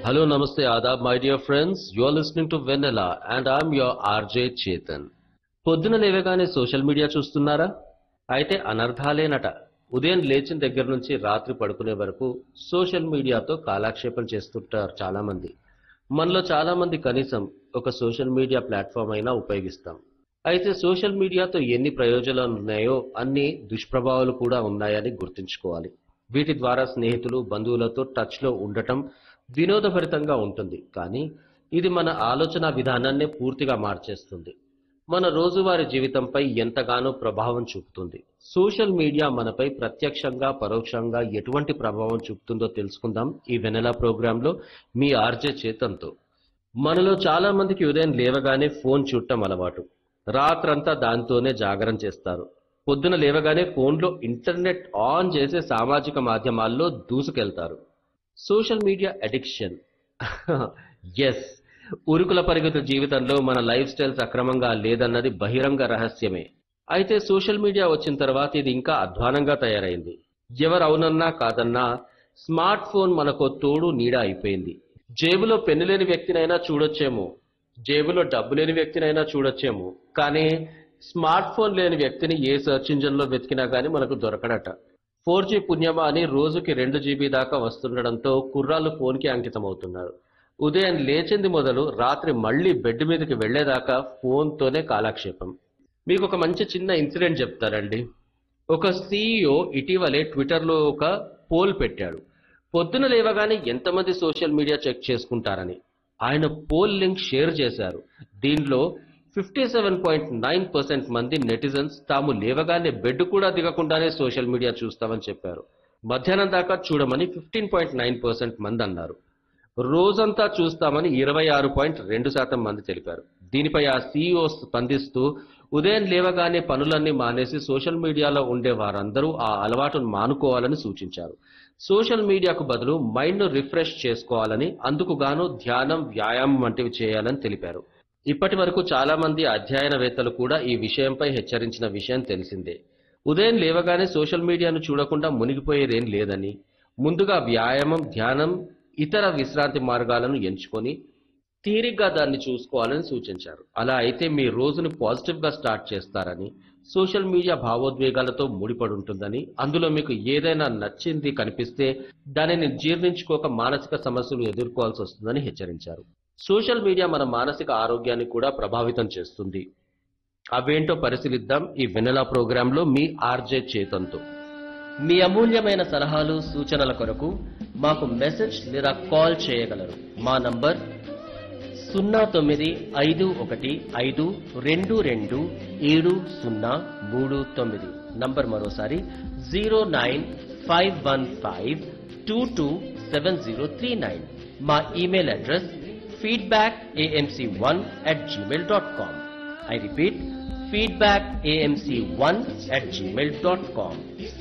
Hello, Namaste, Adab, my dear friends. You are listening to Vanilla and I'm your RJ Chetan. పొద్దున లేవగానే social media చూస్తున్నారా అయితే అనర్థాలేనట ఉదయం లేచిన దగ్గర నుంచి రాత్రి పడుకునే వరకు సోషల్ మీడియాతో కాలక్షేపం చేస్తుంటారు చాలా మంది మనలో చాలా మంది కనీసం ఒక సోషల్ మీడియా ప్లాట్ఫామ్ అయినా ఉపయోగిస్తాం అయితే సోషల్ మీడియాతో ఎన్ని ప్రయోజనాలు ఉన్నాయో అన్ని దుష్ప్రభావాలు కూడా ఉన్నాయని గుర్తుంచుకోవాలి వీటి ద్వారా స్నేహితులు బంధువులతో టచ్ లో ఉండటం వినోదభరితంగా ఉంటుంది కానీ ఇది మన ఆలోచన విధానాన్నే పూర్తిగా మార్చేస్తుంది మన రోజువారీ జీవితంపై ఎంతగానో ప్రభావం చూపుతుంది సోషల్ మీడియా మనపై ప్రత్యక్షంగా పరోక్షంగా ఎటువంటి ప్రభావం చూపుతుందో తెలుసుకుందాం ఈ వెనెలా ప్రోగ్రాంలో మీ ఆర్జే చేతంతో మనలో చాలా మందికి ఉదయం లేవగానే ఫోన్ చూడటం అలవాటు రాత్రంతా దాంతోనే జాగరణ చేస్తారు పొద్దున లేవగానే ఫోన్లో ఇంటర్నెట్ ఆన్ చేసే సామాజిక మాధ్యమాల్లో దూసుకెళ్తారు సోషల్ మీడియా అడిక్షన్ ఎస్ ఉరుకుల పరిగెత్త జీవితంలో మన లైఫ్ స్టైల్ సక్రమంగా లేదన్నది బహిరంగ రహస్యమే అయితే సోషల్ మీడియా వచ్చిన తర్వాత ఇది ఇంకా అధ్వానంగా తయారైంది ఎవరు అవునన్నా కాదన్నా స్మార్ట్ ఫోన్ మనకో తోడు నీడ అయిపోయింది జేబులో పెన్ను లేని వ్యక్తినైనా చూడొచ్చేమో జేబులో డబ్బు లేని వ్యక్తినైనా చూడొచ్చేమో కానీ స్మార్ట్ ఫోన్ లేని వ్యక్తిని ఏ సెర్చ్ ఇంజిన్ లో వెతికినా గానీ మనకు దొరకడట ఫోర్ జీ పుణ్యమా అని రోజుకి రెండు జీబీ దాకా వస్తుండడంతో కుర్రాళ్ళు ఫోన్కి అంకితమవుతున్నారు ఉదయం లేచింది మొదలు రాత్రి మళ్ళీ బెడ్ మీదకి వెళ్లేదాకా ఫోన్తోనే కాలక్షేపం మీకు ఒక మంచి చిన్న ఇన్సిడెంట్ చెప్తారండి ఒక సీఈఓ ఇటీవలే ట్విట్టర్లో ఒక పోల్ పెట్టాడు పొద్దున లేవగానే ఎంతమంది సోషల్ మీడియా చెక్ చేసుకుంటారని ఆయన పోల్ లింక్ షేర్ చేశారు దీనిలో fifty seven point nine percent మంది నెటిజన్స్ తాము లేవగానే బెడ్ కూడా దిగకుండానే సోషల్ మీడియా చూస్తామని చెప్పారు మధ్యాహ్నం దాకా చూడమని ఫిఫ్టీన్ పాయింట్ నైన్ పర్సెంట్ మంది అన్నారు రోజంతా చూస్తామని ఇరవై ఆరు పాయింట్ రెండు శాతం మంది తెలిపారు దీనిపై ఆ సీఈఓ స్పందిస్తూ ఉదయం లేవగానే పనులన్నీ మానేసి సోషల్ మీడియాలో ఉండే వారందరూ ఆ అలవాటును మానుకోవాలని సూచించారు సోషల్ మీడియాకు బదులు మైండ్ను రిఫ్రెష్ చేసుకోవాలని అందుకు గాను ధ్యానం వ్యాయామం వంటివి చేయాలని తెలిపారు ఇప్పటి వరకు చాలా మంది అధ్యయనవేత్తలు కూడా ఈ విషయంపై హెచ్చరించిన విషయం తెలిసిందే ఉదయం లేవగానే సోషల్ మీడియాను చూడకుండా మునిగిపోయేదేం లేదని ముందుగా వ్యాయామం ధ్యానం ఇతర విశ్రాంతి మార్గాలను ఎంచుకొని తీరిగ్గా దాన్ని చూసుకోవాలని సూచించారు అలా అయితే మీ రోజును పాజిటివ్ గా స్టార్ట్ చేస్తారని సోషల్ మీడియా భావోద్వేగాలతో ముడిపడి ఉంటుందని అందులో మీకు ఏదైనా నచ్చింది కనిపిస్తే దానిని జీర్ణించుకోక మానసిక సమస్యలు ఎదుర్కోవాల్సి వస్తుందని హెచ్చరించారు సోషల్ మీడియా మన మానసిక ఆరోగ్యాన్ని కూడా ప్రభావితం చేస్తుంది అవేంటో పరిశీలిద్దాం ఈ వెనెలా ప్రోగ్రాంలో మీ ఆర్జే చేతంతో మీ అమూల్యమైన సలహాలు సూచనల కొరకు మాకు మెసేజ్ లేదా కాల్ చేయగలరు మా నంబర్ సున్నా తొమ్మిది ఐదు ఒకటి ఐదు రెండు రెండు ఏడు సున్నా మూడు తొమ్మిది నంబర్ మరోసారి zero nine five one five two two seven zero three nine మా email address feedback AMC one at Gmail dot com I repeat feedback AMC one at Gmail dot com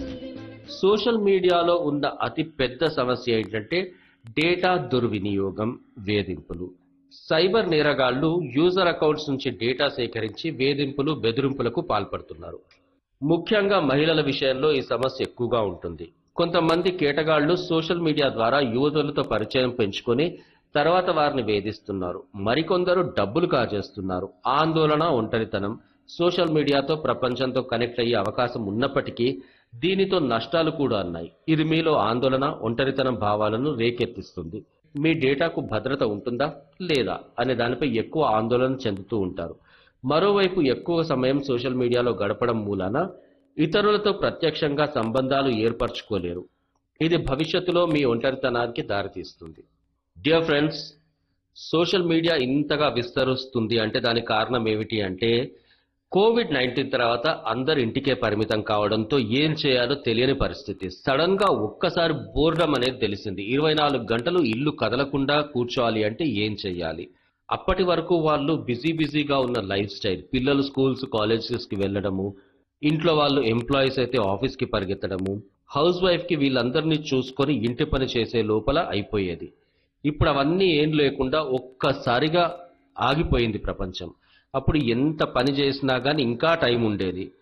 social మీడియాలో ఉన్న అతి పెద్ద సమస్య ఏంటంటే data దుర్వినియోగం వేధింపులు cyber నేరగాళ్లు యూజర్ అకౌంట్స్ నుంచి డేటా సేకరించి వేధింపులు బెదిరింపులకు పాల్పడుతున్నారు ముఖ్యంగా మహిళల విషయంలో ఈ సమస్య ఎక్కువగా ఉంటుంది కొంతమంది కేటగాళ్లు సోషల్ మీడియా ద్వారా యువతులతో పరిచయం పెంచుకొని తర్వాత వారిని వేధిస్తున్నారు మరికొందరు డబ్బులు కాజేస్తున్నారు ఆందోళన ఒంటరితనం సోషల్ మీడియాతో ప్రపంచంతో కనెక్ట్ అయ్యే అవకాశం ఉన్నప్పటికీ దీనితో నష్టాలు కూడా ఉన్నాయి ఇది మీలో ఆందోళన ఒంటరితనం భావాలను రేకెత్తిస్తుంది మీ డేటాకు భద్రత ఉంటుందా లేదా అనే దానిపై ఎక్కువ ఆందోళన చెందుతూ ఉంటారు మరోవైపు ఎక్కువ సమయం సోషల్ మీడియాలో గడపడం మూలాన ఇతరులతో ప్రత్యక్షంగా సంబంధాలు ఏర్పరచుకోలేరు ఇది భవిష్యత్తులో మీ ఒంటరితనానికి దారితీస్తుంది డియర్ ఫ్రెండ్స్ సోషల్ మీడియా ఇంతగా విస్తరిస్తుంది అంటే దానికి కారణం ఏమిటి అంటే కోవిడ్ నైన్టీన్ తర్వాత అందరు ఇంటికే పరిమితం కావడంతో ఏం చేయాలో తెలియని పరిస్థితి సడన్ గా ఒక్కసారి బోర్డం అనేది తెలిసింది ఇరవై నాలుగు గంటలు ఇల్లు కదలకుండా కూర్చోవాలి అంటే ఏం చేయాలి అప్పటి వరకు వాళ్ళు బిజీ బిజీగా ఉన్న లైఫ్ స్టైల్ పిల్లలు స్కూల్స్ కాలేజెస్ కి వెళ్ళడము ఇంట్లో వాళ్ళు ఎంప్లాయీస్ అయితే ఆఫీస్ కి పరిగెత్తడము హౌస్ వైఫ్ కి వీళ్ళందరినీ చూసుకొని ఇంటి పని చేసే లోపల అయిపోయేది ఇప్పుడు అవన్నీ ఏం లేకుండా ఒక్కసారిగా ఆగిపోయింది ప్రపంచం అప్పుడు ఎంత పని చేసినా కానీ ఇంకా టైం ఉండేది